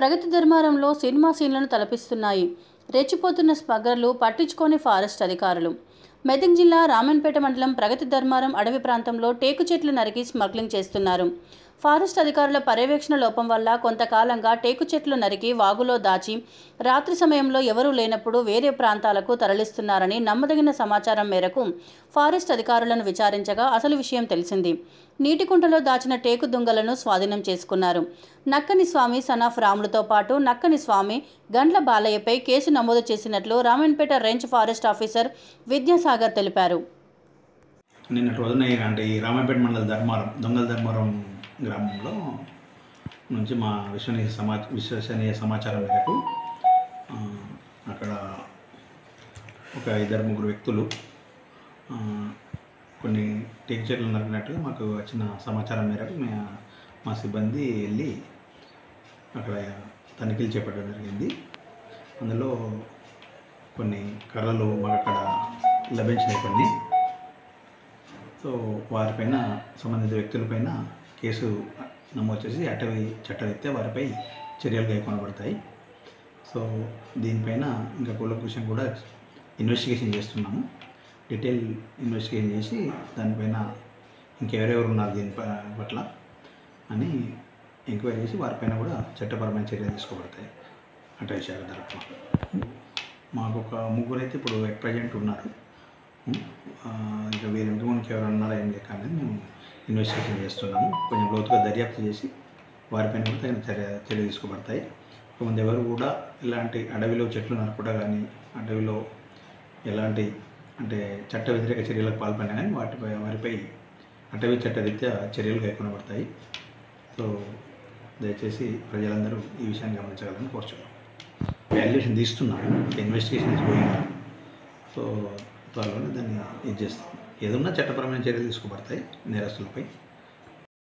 ప్రగతి ధర్మారంలో cinema సీన్లను తలపిస్తున్నాయి రెచ్చిపోతున్న స్మగ్లర్లు పట్టించుకోని forest అధికారులు మెదక్ జిల్లా రామన్పేట మండలం ప్రగతి ధర్మారం అడవి ప్రాంతంలో టేకు చెట్లు నరికి స్మగ్లింగ్ చేస్తున్నారు ఫారెస్ట్ అధికారుల పర్యవేక్షణ లోపం వల్ల కొంతకాలంగా టేకు చెట్లు నరికి వాగులో దాచి రాత్రి సమయంలో ఎవరూ లేనప్పుడు వేరే ప్రాంతాలకు తరలిస్తున్నారని నమ్మదగిన సమాచారం మేరకు ఫారెస్ట్ అధికారులను విచారించగా అసలు విషయం తెలిసింది నీటికుంటలో దాచిన టేకు దుంగలను స్వాధీనం చేసుకున్నారు నక్కని స్వామి సనాఫ్ రాములతో పాటు నక్కని స్వామి గండ్ల బాలయ్యపై కేసు నమోదు చేసినట్లు Ramanpeta range forest officer Vidyasagar తెలిపారు నిన్నటి రోజున ఈ- అంటే ఈ రామాపేట మండల ధర్మారం దొంగల ధర్మారం గ్రామంలో నుంచి మా విశ్వనీయ సమా విశ్వసనీయ సమాచారం మేరకు ఆ, అక్కడ ఒక ఇద్దరు ముగ్గురు వ్యక్తులు ఆ, కొన్ని టేక్ చెట్లు నరికినట్టుగా మాకు వచ్చిన సమాచారం మేరకు మే మా సిబ్బంది వెళ్ళి అక్కడ తనిఖీలు చేపట్టడం జరిగింది అందులో కొన్ని కర్రలు మాకు అక్కడ లభించినాయి కొన్ని సో వారిపైన సంబంధిత వ్యక్తులపైన కేసు నమోదు చేసి అటవీ చట్టరీత్యా వారిపై చర్యలు కైకొనబడతాయి సో దీనిపైన ఇంకా కూలకృషం కూడా ఇన్వెస్టిగేషన్ చేస్తున్నాము డీటెయిల్ ఇన్వెస్టిగేషన్ చేసి దానిపైన ఇంకెవరెవరు ఉన్నారు దీని ప- పట్ల అని ఎంక్వైరీ చేసి వారిపైన కూడా చట్టపరమైన చర్యలు తీసుకోబడతాయి అటవీ శాఖ తరఫున మాకు ఒక ముగ్గురు అయితే ఇప్పుడు ఎట్ ప్రజెంట్ ఉన్నారు ఆ, ఇంకా వీరి ఇంటికి ఎవరు ఉన్నారా ఏం లేక అనేది మేము ఇన్వెస్టిగేషన్ చేస్తున్నాము కొంచెం లోతుగా దర్యాప్తు చేసి వారిపైన కూడా తగిన చర్య చర్య తీసుకోబడతాయి కొంతమంది ఎవరు కూడా ఇలాంటి అడవిలో చెట్లు నరకుట కానీ అడవిలో ఎలాంటి అంటే చట్ట వ్యతిరేక చర్యలకు పాల్పడినా కానీ వాటిపై వారిపై అటవీ చట్టరీత్యా చర్యలు కైకొనబడతాయి సో దయచేసి ప్రజలందరూ ఈ విషయాన్ని గమనించగలని కోరుచున్నాం వాల్యుయేషన్ తీస్తున్నాము ఇన్వెస్టిగేషన్ ఇస్ గోయింగ్ సో త్వరలోనే దాన్ని ఇది చేస్తాం ఏదన్నా చట్టపరమైన చర్యలు తీసుకోబడతాయి నేరస్తులపై